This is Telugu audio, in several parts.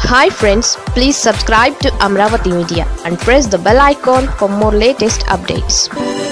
hi friends please subscribe to Amaravati media and press the bell icon for more latest updates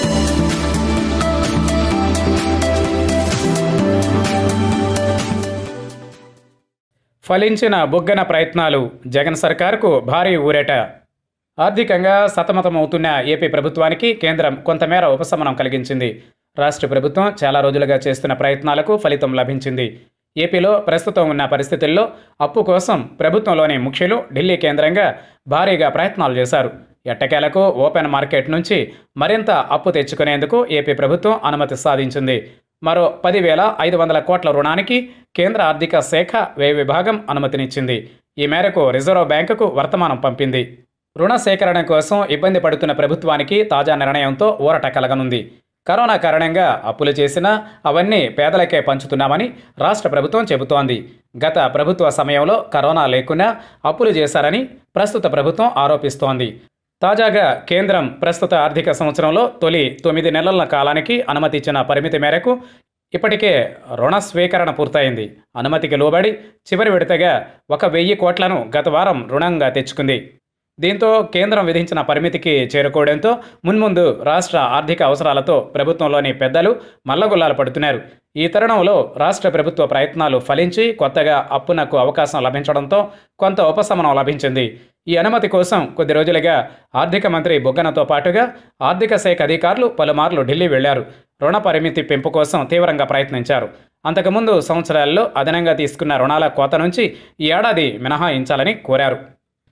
ఫలించిన బుగ్గన ప్రయత్నాలు జగన్ సర్కార్కు భారీ ఊరేట ఆర్థికంగా సతమతమవుతున్న ఏపీ ప్రభుత్వానికి కేంద్రం కొంతమేర ఉపశమనం కలిగించింది రాష్ట్ర ప్రభుత్వం చాలా రోజులుగా చేస్తున్న ప్రయత్నాలకు ఫలితం లభించింది ఏపీలో ప్రస్తుతం ఉన్న పరిస్థితుల్లో అప్పు కోసం ప్రభుత్వంలోని ముఖ్యులు ఢిల్లీ కేంద్రంగా భారీగా ప్రయత్నాలు చేశారు ఎట్టకేలకు ఓపెన్ మార్కెట్ నుంచి మరింత అప్పు తెచ్చుకునేందుకు ఏపీ ప్రభుత్వం అనుమతి సాధించింది మరో పదివేల ఐదు వందల కోట్ల రుణానికి కేంద్ర ఆర్థిక శాఖ వ్యయ విభాగం అనుమతినిచ్చింది ఈ మేరకు రిజర్వ్ బ్యాంకుకు వర్తమానం పంపింది రుణ సేకరణ కోసం ఇబ్బంది పడుతున్న ప్రభుత్వానికి తాజా నిర్ణయంతో ఊరట కలగనుంది కరోనా కారణంగా అప్పులు చేసినా అవన్నీ పేదలకే పంచుతున్నామని రాష్ట్ర ప్రభుత్వం చెబుతోంది గత ప్రభుత్వ సమయంలో కరోనా లేకున్నా అప్పులు చేశారని ప్రస్తుత ప్రభుత్వం ఆరోపిస్తోంది తాజాగా కేంద్రం ప్రస్తుత ఆర్థిక సంవత్సరంలో తొలి తొమ్మిది నెలల కాలానికి అనుమతి ఇచ్చిన పరిమితి మేరకు ఇప్పటికే రుణ స్వీకరణ పూర్తయింది అనుమతికి లోబడి చివరి విడతగా ఒక వెయ్యి కోట్లను గత వారం రుణంగా తెచ్చుకుంది దీంతో కేంద్రం విధించిన పరిమితికి చేరుకోవడంతో మున్ముందు రాష్ట్ర ఆర్థిక అవసరాలతో ప్రభుత్వంలోని పెద్దలు మల్లగుల్లాలు పడుతున్నారు ఈ తరుణంలో రాష్ట్ర ప్రభుత్వ ప్రయత్నాలు ఫలించి కొత్తగా అప్పునకు అవకాశం లభించడంతో కొంత ఉపశమనం లభించింది ఈ అనుమతి కోసం కొద్ది రోజులుగా ఆర్థిక మంత్రి బుగ్గనతో పాటుగా ఆర్థిక శాఖ అధికారులు పలుమార్లు ఢిల్లీ వెళ్లారు రుణ పరిమితి పెంపు కోసం తీవ్రంగా ప్రయత్నించారు అంతకుముందు సంవత్సరాల్లో అదనంగా తీసుకున్న రుణాల కోత నుంచి ఈ ఏడాది మినహాయించాలని కోరారు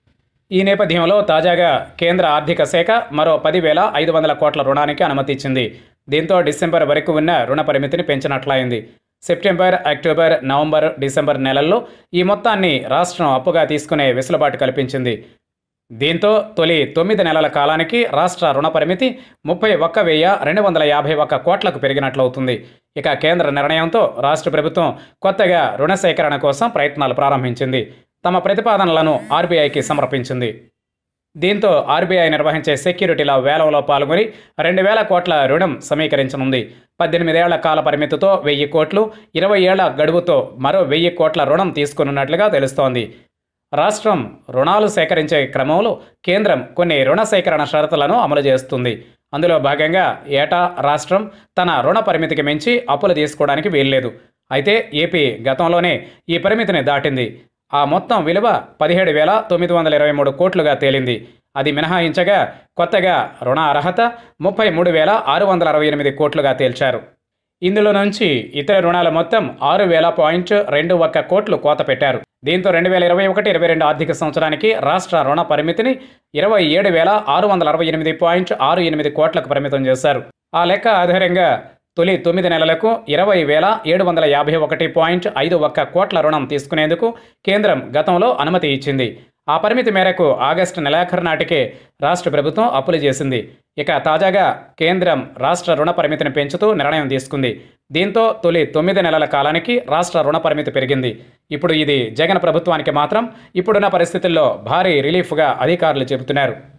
ఈ నేపథ్యంలో తాజాగా కేంద్ర ఆర్థిక శాఖ మరో పదివేల ఐదు వందల కోట్ల రుణానికి అనుమతి ఇచ్చింది దీంతో డిసెంబర్ వరకు ఉన్న రుణ పరిమితిని పెంచినట్లయింది సెప్టెంబర్ అక్టోబర్ నవంబర్ డిసెంబర్ నెలల్లో ఈ మొత్తాన్ని రాష్ట్రం అప్పుగా తీసుకునే వెసులుబాటు కల్పించింది దీంతో తొలి తొమ్మిది నెలల కాలానికి రాష్ట్ర రుణ పరిమితి ముప్పై ఒక్క వెయ్యి రెండు వందల యాభై ఒక్క కోట్లకు పెరిగినట్లవుతుంది ఇక కేంద్ర నిర్ణయంతో రాష్ట్ర ప్రభుత్వం కొత్తగా రుణ సేకరణ కోసం ప్రయత్నాలు ప్రారంభించింది తమ ప్రతిపాదనలను ఆర్బీఐకి సమర్పించింది దీంతో ఆర్బీఐ నిర్వహించే సెక్యూరిటీల వేలంలో పాల్గొని రెండు వేల కోట్ల రుణం సమీకరించనుంది పద్దెనిమిదేళ్ల కాల పరిమితితో వెయ్యి కోట్లు ఇరవై ఏళ్ల గడువుతో మరో వెయ్యి కోట్ల రుణం తీసుకున్నట్లుగా తెలుస్తోంది రాష్ట్రం రుణాలు సేకరించే క్రమంలో కేంద్రం కొన్ని రుణ సేకరణ షరతులను అమలు చేస్తుంది అందులో భాగంగా ఏటా రాష్ట్రం తన రుణ పరిమితికి మించి అప్పులు తీసుకోవడానికి వీల్లేదు అయితే ఏపీ గతంలోనే ఈ పరిమితిని దాటింది ఆ మొత్తం విలువ పదిహేడు వేల తొమ్మిది వందల ఇరవై మూడు కోట్లుగా తేలింది అది మినహాయించగా కొత్తగా రుణ అర్హత ముప్పై మూడు వేల ఆరు వందల అరవై ఎనిమిది కోట్లుగా తేల్చారు ఇందులో నుంచి ఇతర రుణాల మొత్తం ఆరు వేల పాయింట్ రెండు ఒక్క కోట్లు కోత పెట్టారు దీంతో రెండు వేల ఇరవై ఒకటి ఇరవై రెండు ఆర్థిక సంవత్సరానికి రాష్ట్ర రుణ పరిమితిని ఇరవై ఏడు వేల ఆరు వందల అరవై ఎనిమిది పాయింట్ ఆరు ఎనిమిది కోట్లకు పరిమితం చేశారు ఆ లెక్క ఆధారంగా తొలి తొమ్మిది నెలలకు ఇరవై వేల ఏడు వందల యాభై ఒకటి పాయింట్ ఐదు ఒక్క కోట్ల రుణం తీసుకునేందుకు కేంద్రం గతంలో అనుమతి ఇచ్చింది ఆ పరిమితి మేరకు ఆగస్టు నెలాఖరు నాటికే రాష్ట్ర ప్రభుత్వం అప్పులు చేసింది ఇక తాజాగా కేంద్రం రాష్ట్ర రుణ పరిమితిని పెంచుతూ నిర్ణయం తీసుకుంది దీంతో తొలి తొమ్మిది నెలల కాలానికి రాష్ట్ర రుణ పరిమితి పెరిగింది ఇప్పుడు ఇది జగన్ ప్రభుత్వానికి మాత్రం ఇప్పుడున్న పరిస్థితుల్లో భారీ రిలీఫ్గా అధికారులు చెబుతున్నారు